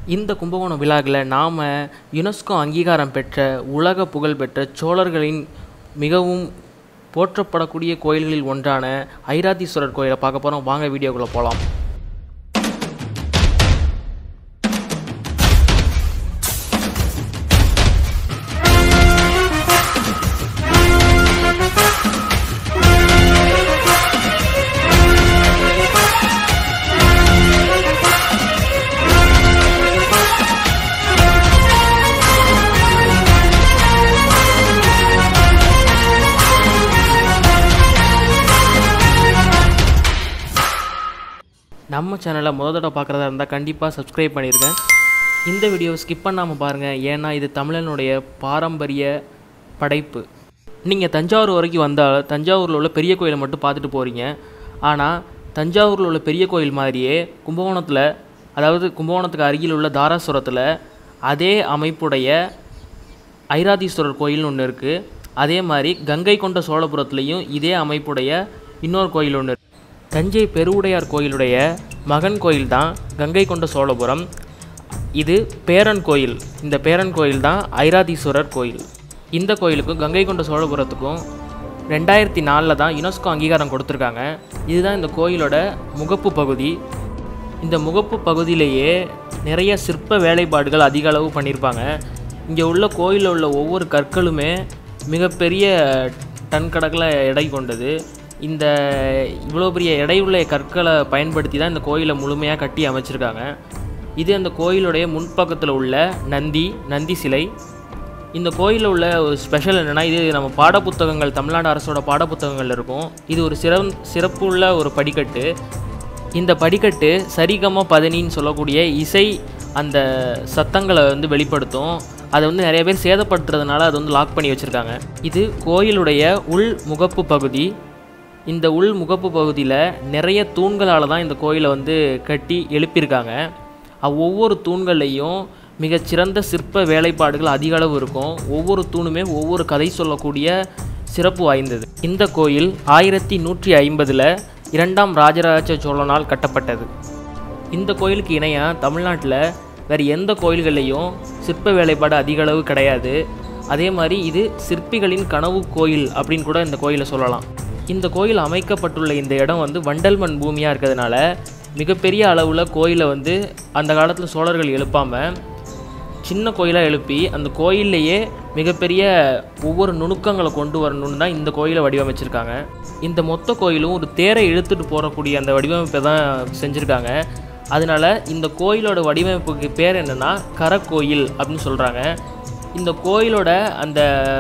இந்த கும்பகோணம் விழாவில் நாம் யுனெஸ்கோ அங்கீகாரம் பெற்ற உலக புகழ்பெற்ற சோழர்களின் மிகவும் போற்றப்படக்கூடிய கோயில்களில் ஒன்றான ஐராதீஸ்வரர் கோயிலை பார்க்க போகிறோம் வாங்க வீடியோக்குள்ளே போகலாம் நம்ம சேனலை முத தடவை பார்க்குறதா இருந்தால் கண்டிப்பாக சப்ஸ்கிரைப் பண்ணியிருக்கேன் இந்த வீடியோவை ஸ்கிப் பண்ணாமல் பாருங்கள் ஏன்னா இது தமிழனுடைய பாரம்பரிய படைப்பு நீங்கள் தஞ்சாவூர் வரைக்கும் வந்தால் தஞ்சாவூரில் உள்ள பெரிய கோயிலை மட்டும் பார்த்துட்டு போகிறீங்க ஆனால் தஞ்சாவூரில் உள்ள பெரிய கோயில் மாதிரியே கும்பகோணத்தில் அதாவது கும்பகோணத்துக்கு அருகில் உள்ள தாராசுரத்தில் அதே அமைப்புடைய ஐராதீஸ்வரர் கோயில்னு ஒன்று இருக்குது அதே மாதிரி கங்கை கொண்ட சோழபுரத்துலேயும் இதே அமைப்புடைய இன்னொரு கோயில் ஒன்று இருக்கு தஞ்சை பெருவுடையார் கோயிலுடைய மகன் கோயில் தான் கங்கை கொண்ட சோழபுரம் இது பேரன் கோயில் இந்த பேரன் கோயில் தான் ஐராதீஸ்வரர் கோயில் இந்த கோயிலுக்கும் கங்கை கொண்ட சோழபுரத்துக்கும் ரெண்டாயிரத்தி நாலில் தான் யுனெஸ்கோ அங்கீகாரம் கொடுத்துருக்காங்க இதுதான் இந்த கோயிலோட முகப்பு பகுதி இந்த முகப்பு பகுதியிலேயே நிறைய சிற்ப வேலைப்பாடுகள் அதிக அளவு பண்ணியிருப்பாங்க இங்கே உள்ள கோயிலில் உள்ள ஒவ்வொரு கற்களுமே மிகப்பெரிய டன் கணக்கில் எடை கொண்டது இந்த இவ்வளோ பெரிய எடையுள்ள கற்களை பயன்படுத்தி தான் இந்த கோயிலை முழுமையாக கட்டி அமைச்சிருக்காங்க இது அந்த கோயிலுடைய முன்பக்கத்தில் உள்ள நந்தி நந்தி சிலை இந்த கோயிலில் உள்ள ஒரு ஸ்பெஷல் என்னென்னா இது நம்ம பாடப்புத்தகங்கள் தமிழ்நாடு அரசோட பாடப்புத்தகங்கள் இருக்கும் இது ஒரு சிறம் சிறப்புள்ள ஒரு படிக்கட்டு இந்த படிக்கட்டு சரிகம பதனின்னு சொல்லக்கூடிய இசை அந்த சத்தங்களை வந்து வெளிப்படுத்தும் அதை வந்து நிறைய பேர் சேதப்படுத்துறதுனால அதை வந்து லாக் பண்ணி வச்சுருக்காங்க இது கோயிலுடைய உள் முகப்பு பகுதி இந்த உள் முகப்பு பகுதியில் நிறைய தூண்களால் தான் இந்த கோயிலை வந்து கட்டி எழுப்பியிருக்காங்க அவ் ஒவ்வொரு தூண்கள்லையும் மிகச்சிறந்த சிற்ப வேலைப்பாடுகள் அதிக அளவு இருக்கும் ஒவ்வொரு தூணுமே ஒவ்வொரு கதை சொல்லக்கூடிய சிறப்பு வாய்ந்தது இந்த கோயில் ஆயிரத்தி நூற்றி ஐம்பதில் இரண்டாம் ராஜராஜ சோழனால் கட்டப்பட்டது இந்த கோயிலுக்கு இணையாக தமிழ்நாட்டில் வேறு எந்த கோயில்கள்லையும் சிற்ப வேலைப்பாடு அதிக அளவு கிடையாது அதே மாதிரி இது சிற்பிகளின் கனவு கோயில் அப்படின்னு கூட இந்த கோயிலை சொல்லலாம் இந்த கோயில் அமைக்கப்பட்டுள்ள இந்த இடம் வந்து வண்டல் மண் பூமியாக இருக்கிறதுனால மிகப்பெரிய அளவில் கோயிலை வந்து அந்த காலத்தில் சோழர்கள் எழுப்பாமல் சின்ன கோயிலாக எழுப்பி அந்த கோயில்லையே மிகப்பெரிய ஒவ்வொரு நுணுக்கங்களை கொண்டு வரணும்னு தான் இந்த கோயிலை வடிவமைச்சிருக்காங்க இந்த மொத்த கோயிலும் ஒரு தேரை இழுத்துட்டு போகக்கூடிய அந்த வடிவமைப்பை தான் செஞ்சுருக்காங்க அதனால இந்த கோயிலோட வடிவமைப்புக்கு பேர் என்னென்னா கரக்கோயில் அப்படின்னு சொல்கிறாங்க இந்த கோயிலோட அந்த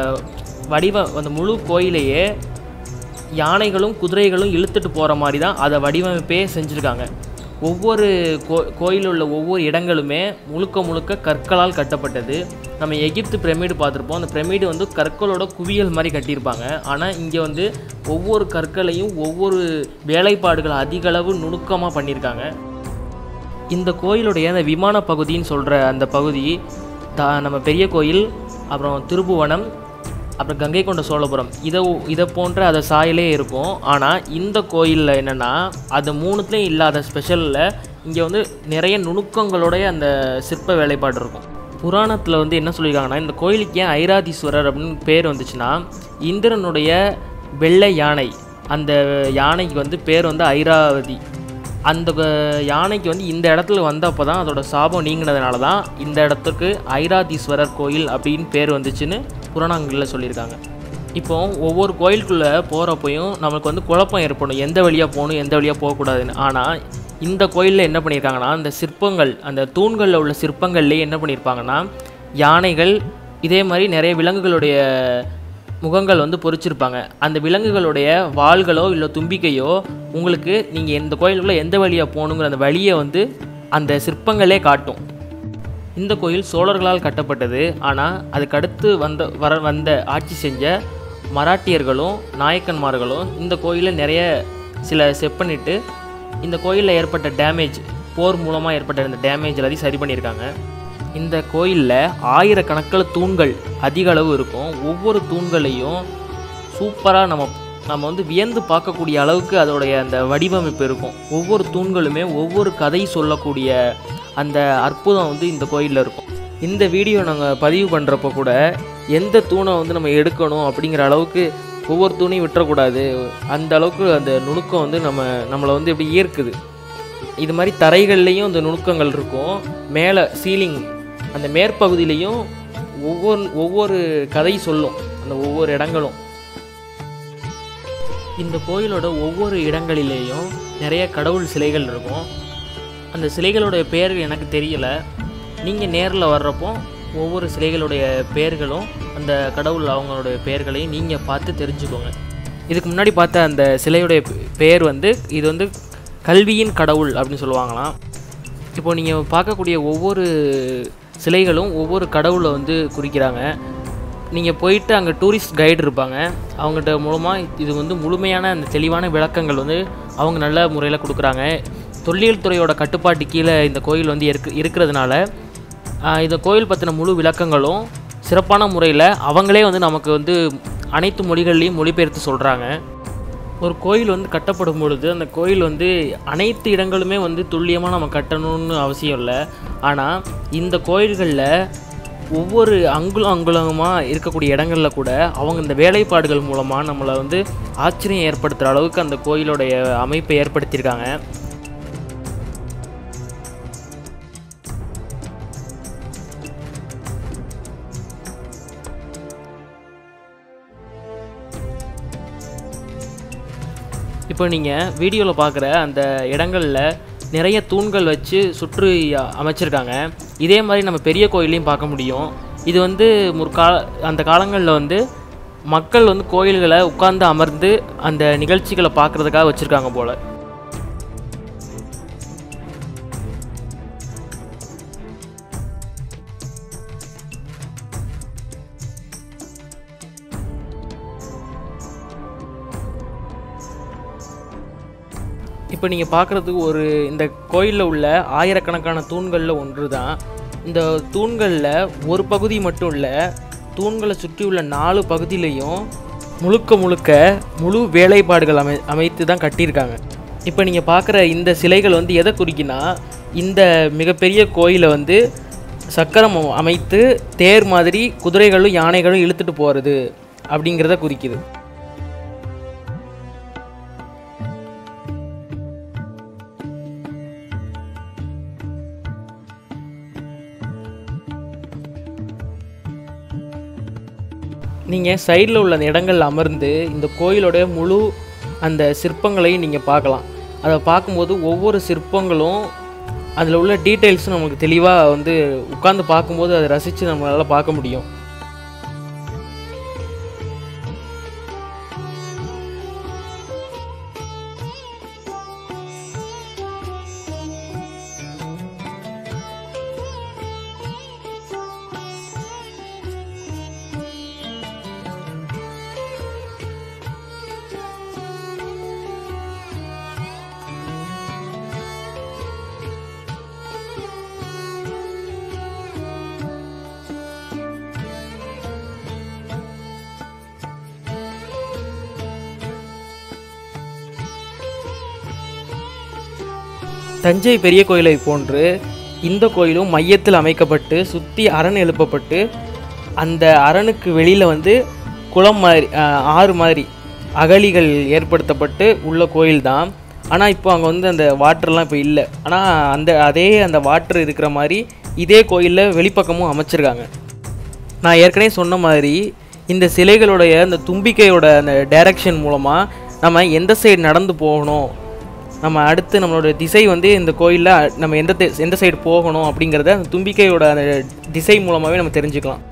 வடிவ அந்த முழு கோயிலையே யானைகளும் குதிரைகளும் இழுத்துட்டு போகிற மாதிரி தான் அதை வடிவமைப்பே செஞ்சுருக்காங்க ஒவ்வொரு கோ கோயிலில் உள்ள ஒவ்வொரு இடங்களுமே முழுக்க முழுக்க கற்களால் கட்டப்பட்டது நம்ம எகிப்து பிரமிடு பார்த்துருப்போம் அந்த பிரமிடு வந்து கற்களோட குவியல் மாதிரி கட்டியிருப்பாங்க ஆனால் இங்கே வந்து ஒவ்வொரு கற்களையும் ஒவ்வொரு வேலைப்பாடுகள் அதிக அளவு நுணுக்கமாக பண்ணியிருக்காங்க இந்த கோயிலுடைய அந்த விமான பகுதின்னு சொல்கிற அந்த பகுதி த நம்ம பெரிய கோயில் அப்புறம் திருபுவனம் அப்புறம் கங்கை கொண்ட சோழபுரம் இதை இதை போன்ற அதை சாயலே இருக்கும் ஆனால் இந்த கோயிலில் என்னென்னா அது மூணுத்துலேயும் இல்லாத ஸ்பெஷலில் இங்கே வந்து நிறைய நுணுக்கங்களுடைய அந்த சிற்ப வேலைப்பாடு இருக்கும் புராணத்தில் வந்து என்ன சொல்லியிருக்காங்கன்னா இந்த கோயிலுக்கு ஏன் ஐராதீஸ்வரர் அப்படின்னு பேர் வந்துச்சுன்னா இந்திரனுடைய வெள்ளை யானை அந்த யானைக்கு வந்து பேர் வந்து ஐராவதி அந்த யானைக்கு வந்து இந்த இடத்துல வந்தப்போ தான் அதோட சாபம் நீங்கினதுனால தான் இந்த இடத்துக்கு ஐராதீஸ்வரர் கோயில் அப்படின்னு பேர் வந்துச்சுன்னு புராணங்களில் சொல்லியிருக்காங்க இப்போ ஒவ்வொரு கோயிலுக்குள்ளே போகிறப்பையும் நம்மளுக்கு வந்து குழப்பம் ஏற்படும் எந்த வழியாக போகணும் எந்த வழியாக போகக்கூடாதுன்னு ஆனால் இந்த கோயிலில் என்ன பண்ணியிருக்காங்கன்னா அந்த சிற்பங்கள் அந்த தூண்களில் உள்ள சிற்பங்கள்லேயே என்ன பண்ணியிருப்பாங்கன்னா யானைகள் இதே மாதிரி நிறைய விலங்குகளுடைய முகங்கள் வந்து பொறிச்சிருப்பாங்க அந்த விலங்குகளுடைய வாள்களோ இல்லை தும்பிக்கையோ உங்களுக்கு நீங்கள் இந்த கோயிலுக்குள்ளே எந்த வழியாக போகணுங்கிற அந்த வழியை வந்து அந்த சிற்பங்களே காட்டும் இந்த கோயில் சோழர்களால் கட்டப்பட்டது ஆனால் அதுக்கடுத்து வந்த வர வந்த ஆட்சி செஞ்ச மராட்டியர்களும் நாயக்கன்மார்களும் இந்த கோயிலை நிறைய சில செப்பனிட்டு இந்த கோயிலில் ஏற்பட்ட டேமேஜ் போர் மூலமாக ஏற்பட்ட இந்த டேமேஜ் எல்லாத்தையும் சரி பண்ணியிருக்காங்க இந்த கோயிலில் ஆயிரக்கணக்கில் தூண்கள் அதிக அளவு இருக்கும் ஒவ்வொரு தூண்களையும் சூப்பராக நம்ம நம்ம வந்து வியந்து பார்க்கக்கூடிய அளவுக்கு அதோடைய அந்த வடிவமைப்பு இருக்கும் ஒவ்வொரு தூண்களுமே ஒவ்வொரு கதை சொல்லக்கூடிய அந்த அற்புதம் வந்து இந்த கோயிலில் இருக்கும் இந்த வீடியோ நாங்கள் பதிவு பண்ணுறப்போ கூட எந்த தூணை வந்து நம்ம எடுக்கணும் அப்படிங்கிற அளவுக்கு ஒவ்வொரு தூணையும் விட்டுறக்கூடாது அந்த அளவுக்கு அந்த நுணுக்கம் வந்து நம்ம நம்மளை வந்து எப்படி ஈர்க்குது இது மாதிரி தரைகள்லேயும் இந்த நுணுக்கங்கள் இருக்கும் மேலே சீலிங் அந்த மேற்பகுதியிலையும் ஒவ்வொரு ஒவ்வொரு கதை சொல்லும் அந்த ஒவ்வொரு இடங்களும் இந்த கோயிலோட ஒவ்வொரு இடங்களிலேயும் நிறைய கடவுள் சிலைகள் இருக்கும் அந்த சிலைகளுடைய பெயர்கள் எனக்கு தெரியல நீங்கள் நேரில் வர்றப்போ ஒவ்வொரு சிலைகளுடைய பெயர்களும் அந்த கடவுள் அவங்களுடைய பெயர்களையும் நீங்கள் பார்த்து தெரிஞ்சுக்கோங்க இதுக்கு முன்னாடி பார்த்த அந்த சிலையுடைய பெ- பெயர் வந்து இது வந்து கல்வியின் கடவுள் அப்படின்னு சொல்லுவாங்களாம் இப்போ நீங்கள் பார்க்கக்கூடிய ஒவ்வொரு சிலைகளும் ஒவ்வொரு கடவுளை வந்து குறிக்கிறாங்க நீங்கள் போயிட்டு அங்கே டூரிஸ்ட் கைடு இருப்பாங்க அவங்ககிட்ட மூலமாக இது வந்து முழுமையான அந்த தெளிவான விளக்கங்கள் வந்து அவங்க நல்ல முறையில் கொடுக்குறாங்க தொல்லியல் துறையோட கட்டுப்பாட்டு கீழே இந்த கோயில் வந்து இருக்கு இருக்கிறதுனால ஆஹ், இந்த கோயில் பற்றின முழு விளக்கங்களும் சிறப்பான முறையில் அவங்களே வந்து நமக்கு வந்து அனைத்து மொழிகள்லையும் மொழிபெயர்த்து சொல்கிறாங்க ஒரு கோயில் வந்து கட்டப்படும் பொழுது அந்த கோயில் வந்து அனைத்து இடங்களுமே வந்து துல்லியமாக நம்ம கட்டணும்னு அவசியம் இல்லை ஆனால் இந்த கோயில்களில் ஒவ்வொரு அங்குலம் அங்குலமாக இருக்கக்கூடிய இடங்களில் கூட அவங்க இந்த வேலைப்பாடுகள் மூலமாக நம்மளை வந்து ஆச்சரியம் ஏற்படுத்துகிற அளவுக்கு அந்த கோயிலோடைய அமைப்பை ஏற்படுத்தியிருக்காங்க இப்போ நீங்கள் வீடியோவில் பார்க்குற அந்த இடங்களில் நிறைய தூண்கள் வச்சு சுற்றி அமைச்சிருக்காங்க இதே மாதிரி நம்ம பெரிய கோயிலையும் பார்க்க முடியும் இது வந்து முற்கால அந்த காலங்களில் வந்து மக்கள் வந்து கோயில்களை உட்கார்ந்து அமர்ந்து அந்த நிகழ்ச்சிகளை பார்க்குறதுக்காக வச்சுருக்காங்க போல் இப்போ நீங்கள் பார்க்குறதுக்கு ஒரு இந்த கோயிலில் உள்ள ஆயிரக்கணக்கான தூண்களில் ஒன்று தான் இந்த தூண்களில் ஒரு பகுதி மட்டும் இல்லை தூண்களை சுற்றி உள்ள நாலு பகுதியிலையும் முழுக்க முழுக்க முழு வேலைப்பாடுகள் அமை அமைத்து தான் கட்டியிருக்காங்க இப்போ நீங்கள் பார்க்குற இந்த சிலைகள் வந்து எதை குறிக்குன்னா இந்த மிகப்பெரிய கோயிலை வந்து சக்கரம் அமைத்து தேர் மாதிரி குதிரைகளும் யானைகளும் இழுத்துட்டு போகிறது அப்படிங்கிறத குறிக்குது நீங்கள் சைடில் உள்ள அந்த இடங்கள்ல அமர்ந்து இந்த கோயிலோட முழு அந்த சிற்பங்களையும் நீங்கள் பார்க்கலாம் அதை பார்க்கும்போது ஒவ்வொரு சிற்பங்களும் அதில் உள்ள டீட்டெயில்ஸும் நமக்கு தெளிவாக வந்து உட்காந்து பார்க்கும்போது அதை ரசித்து நம்மளால் பார்க்க முடியும் தஞ்சை பெரிய கோயிலை போன்று இந்த கோயிலும் மையத்தில் அமைக்கப்பட்டு சுற்றி அரண் எழுப்பப்பட்டு அந்த அரணுக்கு வெளியில் வந்து குளம் மாதிரி ஆஹ், ஆறு மாதிரி அகழிகள் ஏற்படுத்தப்பட்டு உள்ள கோயில் தான் ஆனால் இப்போ அங்கே வந்து அந்த வாட்டர்லாம் இப்போ இல்லை ஆனால் அந்த அதே அந்த வாட்டர் இருக்கிற மாதிரி இதே கோயிலில் வெளிப்பக்கமும் அமைச்சிருக்காங்க நான் ஏற்கனவே சொன்ன மாதிரி இந்த சிலைகளுடைய அந்த தும்பிக்கையோட அந்த டைரக்ஷன் மூலமாக நம்ம எந்த சைடு நடந்து போகணும் நம்ம அடுத்து நம்மளோட திசை வந்து இந்த கோயிலில் நம்ம எந்த தி- எந்த சைடு போகணும் அப்படிங்கிறத அந்த தும்பிக்கையோட அந்த திசை மூலமாகவே நம்ம தெரிஞ்சுக்கலாம்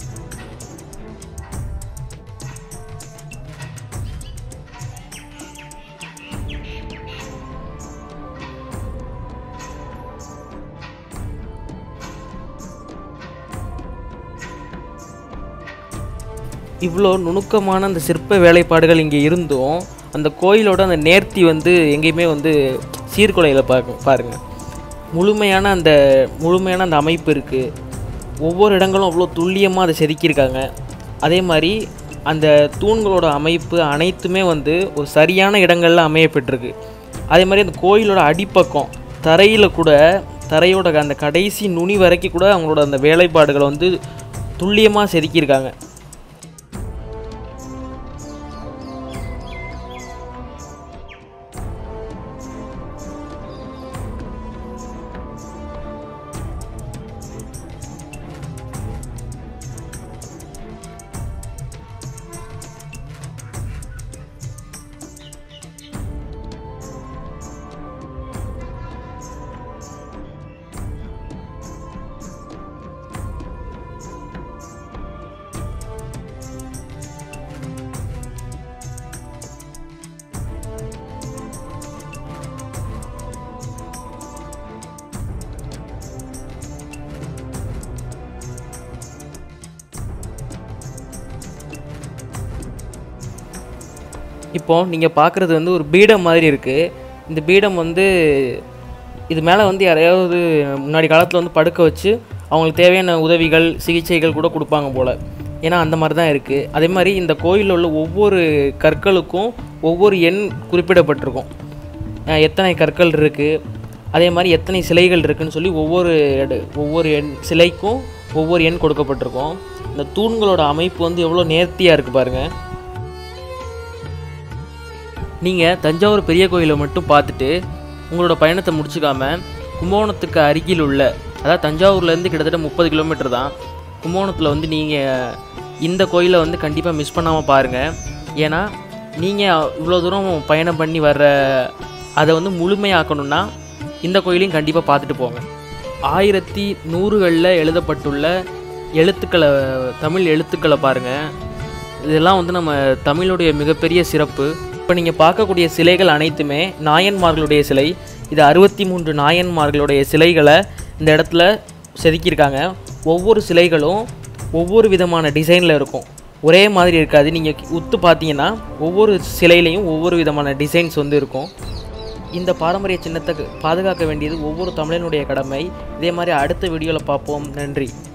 இவ்வளோ நுணுக்கமான அந்த சிற்ப வேலைப்பாடுகள் இங்கே இருந்தும் அந்த கோயிலோட அந்த நேர்த்தி வந்து எங்கேயுமே வந்து சீர்குலையில் பார்க்க பாருங்க முழுமையான அந்த முழுமையான அந்த அமைப்பு இருக்குது ஒவ்வொரு இடங்களும் அவ்வளோ துல்லியமாக அதை செதுக்கியிருக்காங்க அதே மாதிரி அந்த தூண்களோட அமைப்பு அனைத்துமே வந்து ஒரு சரியான இடங்களில் அமையப்பட்டிருக்கு அதே மாதிரி அந்த கோயிலோட அடிப்பக்கம் தரையில் கூட தரையோட அந்த கடைசி நுனி வரைக்கும் கூட அவங்களோட அந்த வேலைப்பாடுகளை வந்து துல்லியமாக செதுக்கியிருக்காங்க இப்போ நீங்கள் பார்க்குறது வந்து ஒரு பீடம் மாதிரி இருக்குது இந்த பீடம் வந்து இது மேலே வந்து யாரையாவது முன்னாடி காலத்தில் வந்து படுக்க வச்சு அவங்களுக்கு தேவையான உதவிகள் சிகிச்சைகள் கூட கொடுப்பாங்க போல் ஏன்னா அந்த மாதிரி தான் இருக்குது அதே மாதிரி இந்த கோயிலில் உள்ள ஒவ்வொரு கற்களுக்கும் ஒவ்வொரு எண் குறிப்பிடப்பட்டிருக்கும் அஹ் எத்தனை கற்கள் இருக்குது அதே மாதிரி எத்தனை சிலைகள் இருக்குன்னு சொல்லி ஒவ்வொரு எடு- ஒவ்வொரு எண் சிலைக்கும் ஒவ்வொரு எண் கொடுக்கப்பட்டிருக்கும் இந்த தூண்களோட அமைப்பு வந்து எவ்வளோ நேர்த்தியாக இருக்குது பாருங்கள் நீங்கள் தஞ்சாவூர் பெரிய கோயிலை மட்டும் பார்த்துட்டு உங்களோட பயணத்தை முடிச்சுக்காம கும்பகோணத்துக்கு அருகில் உள்ள அதாவது தஞ்சாவூர்லேருந்து கிட்டத்தட்ட முப்பது கிலோமீட்டர் தான் கும்பகோணத்தில் வந்து நீங்கள் இந்த கோயிலை வந்து கண்டிப்பாக மிஸ் பண்ணாமல் பாருங்கள் ஏன்னா நீங்கள் இவ்வளோ தூரம் பயணம் பண்ணி வர்ற அதை வந்து முழுமையாக்கணும்னா இந்த கோயிலையும் கண்டிப்பாக பார்த்துட்டு போங்க ஆயிரத்தி நூறுகளில் எழுதப்பட்டுள்ள எழுத்துக்களை தமிழ் எழுத்துக்களை பாருங்கள் இதெல்லாம் வந்து நம்ம தமிழுடைய மிகப்பெரிய சிறப்பு இப்போ நீங்கள் பார்க்கக்கூடிய சிலைகள் அனைத்துமே நாயன்மார்களுடைய சிலை இது அறுபத்தி மூன்று நாயன்மார்களுடைய சிலைகளை இந்த இடத்துல செதுக்கியிருக்காங்க ஒவ்வொரு சிலைகளும் ஒவ்வொரு விதமான டிசைனில் இருக்கும் ஒரே மாதிரி இருக்காது நீங்கள் உத்து பார்த்தீங்கன்னா ஒவ்வொரு சிலையிலையும் ஒவ்வொரு விதமான டிசைன்ஸ் வந்து இருக்கும் இந்த பாரம்பரிய சின்னத்தை பாதுகாக்க வேண்டியது ஒவ்வொரு தமிழனுடைய கடமை இதே மாதிரி அடுத்த வீடியோவில் பார்ப்போம் நன்றி